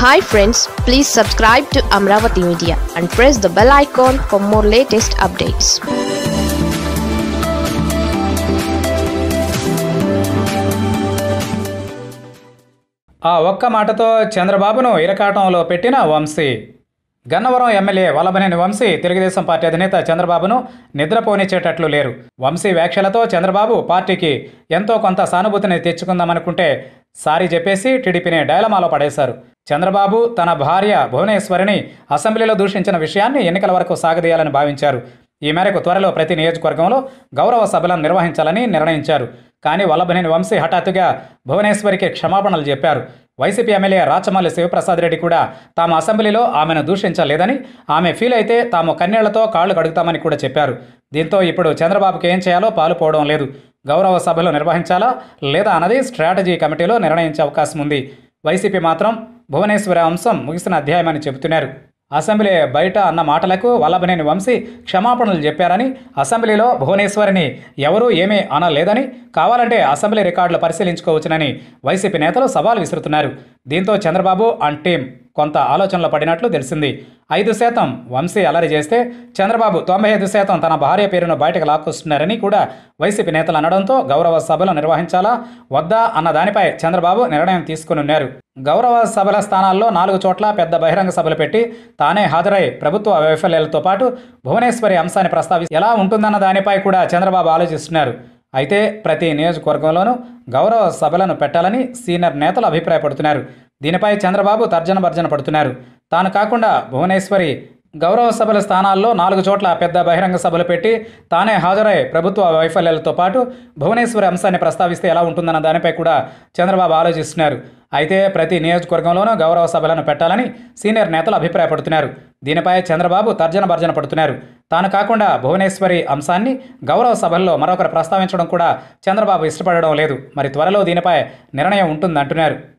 hi friends please subscribe to Amaravati media and press the bell icon for more latest updates ఆ ఒక్క మాటతో చంద్రబాబును ఇరకాటంలో పెట్టిన వంశీ గన్నవరం ఎమ్మెల్యే వల్లభనేని వంశీ తెలుగుదేశం పార్టీ అధినేత చంద్రబాబును నిద్రపోనిచ్చేటట్లు లేరు వంశీ వ్యాఖ్యలతో చంద్రబాబు పార్టీకి ఎంతో కొంత సానుభూతిని తెచ్చుకుందామనుకుంటే సారీ చెప్పేసి టీడీపీని డైలమాలో పడేశారు చంద్రబాబు తన భార్య భువనేశ్వరిని అసెంబ్లీలో దూషించిన విషయాన్ని ఎన్నికల వరకు సాగదీయాలని భావించారు ఈ మేరకు త్వరలో ప్రతి నియోజకవర్గంలో గౌరవ సభలను నిర్వహించాలని నిర్ణయించారు కానీ వల్లభనేని వంశీ హఠాత్తుగా భువనేశ్వరికి క్షమాపణలు చెప్పారు వైసీపీ ఎమ్మెల్యే రాచమల్లి శివప్రసాద్ రెడ్డి కూడా తాము అసెంబ్లీలో ఆమెను దూషించలేదని ఆమె ఫీల్ అయితే తాము కన్నీళ్లతో కాళ్లు కడుగుతామని కూడా చెప్పారు దీంతో ఇప్పుడు చంద్రబాబుకి ఏం చేయాలో పాలుపోవడం లేదు గౌరవ సభలు నిర్వహించాలా లేదా అన్నది స్ట్రాటజీ కమిటీలో నిర్ణయించే అవకాశం ఉంది వైసీపీ మాత్రం భువనేశ్వరి అంశం ముగిసిన అధ్యాయమని చెబుతున్నారు అసెంబ్లీ బయట అన్న మాటలకు వల్లభనేని వంశీ క్షమాపణలు చెప్పారని అసెంబ్లీలో భువనేశ్వరిని ఎవరూ ఏమీ అనలేదని కావాలంటే అసెంబ్లీ రికార్డులు పరిశీలించుకోవచ్చునని వైసీపీ నేతలు సవాల్ విసురుతున్నారు దీంతో చంద్రబాబు అండ్ టీం కొంత ఆలోచనలో పడినట్లు తెలిసింది ఐదు శాతం వంశీ అల్లరి చేస్తే చంద్రబాబు తొంభై ఐదు శాతం తన భార్య పేరును బయటకు లాక్కొస్తున్నారని కూడా వైసీపీ నేతలు అనడంతో గౌరవ సభలు నిర్వహించాలా వద్దా అన్న దానిపై చంద్రబాబు నిర్ణయం తీసుకునున్నారు గౌరవ సభల స్థానాల్లో నాలుగు చోట్ల పెద్ద బహిరంగ సభలు పెట్టి తానే హాజరై ప్రభుత్వ వైఫల్యాలతో పాటు భువనేశ్వరి అంశాన్ని ప్రస్తావి ఎలా ఉంటుందన్న దానిపై కూడా చంద్రబాబు ఆలోచిస్తున్నారు అయితే ప్రతి నియోజకవర్గంలోనూ గౌరవ సభలను పెట్టాలని సీనియర్ నేతలు అభిప్రాయపడుతున్నారు దీనిపై చంద్రబాబు తర్జన భర్జన పడుతున్నారు తాను కాకుండా భువనేశ్వరి గౌరవ సభల స్థానాల్లో నాలుగు చోట్ల పెద్ద బహిరంగ సభలు పెట్టి తానే హాజరై ప్రభుత్వ వైఫల్యాలతో పాటు భువనేశ్వరి అంశాన్ని ప్రస్తావిస్తే ఎలా ఉంటుందన్న దానిపై కూడా చంద్రబాబు ఆలోచిస్తున్నారు అయితే ప్రతి నియోజకవర్గంలోనూ గౌరవ సభలను పెట్టాలని సీనియర్ నేతలు అభిప్రాయపడుతున్నారు దీనిపై చంద్రబాబు తర్జన భర్జన పడుతున్నారు తాను కాకుండా భువనేశ్వరి అంశాన్ని గౌరవ సభల్లో మరొకరు ప్రస్తావించడం కూడా చంద్రబాబు ఇష్టపడడం లేదు మరి త్వరలో దీనిపై నిర్ణయం ఉంటుందంటున్నారు